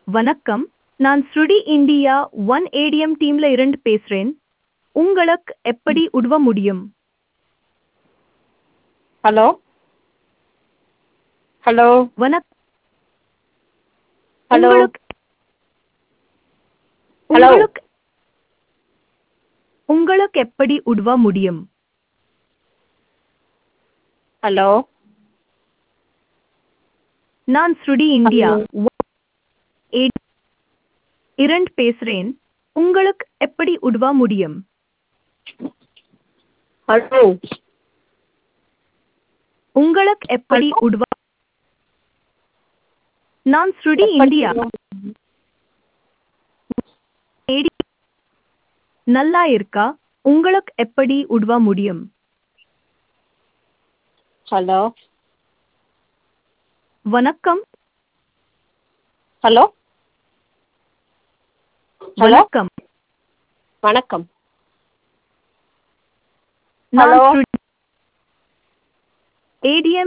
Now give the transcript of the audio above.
வணக்கம் நான் ஸ்ருடி இந்தியா ஒன் ஏடிஎம் டீம்ல இருந்து பேசுறேன் உங்களுக்கு எப்படி உதவ முடியும் ஹலோ ஹலோ வணக் ஹலோ உங்களுக்கு ஹலோ. உங்களுக்கு உங்களுக்கு எப்படி உதவ முடியும் ஹலோ நான் ஸ்ருடி இந்தியா ஹலோ. ஏ- இரண்டு பேசுறேன் உங்களுக்கு எப்படி உதவ முடியும் ஹலோ உங்களுக்கு எப்படி ஹலோ. உதவ நான் ஸ்ருடி எப்படி இந்தியா ஏடி நல்லா இருக்கா உங்களுக்கு எப்படி உதவ முடியும் ஹலோ வணக்கம் ஹலோ ஹலோ வணக்கம் வணக்கம் நான் ஹலோ. ஏடிஎம்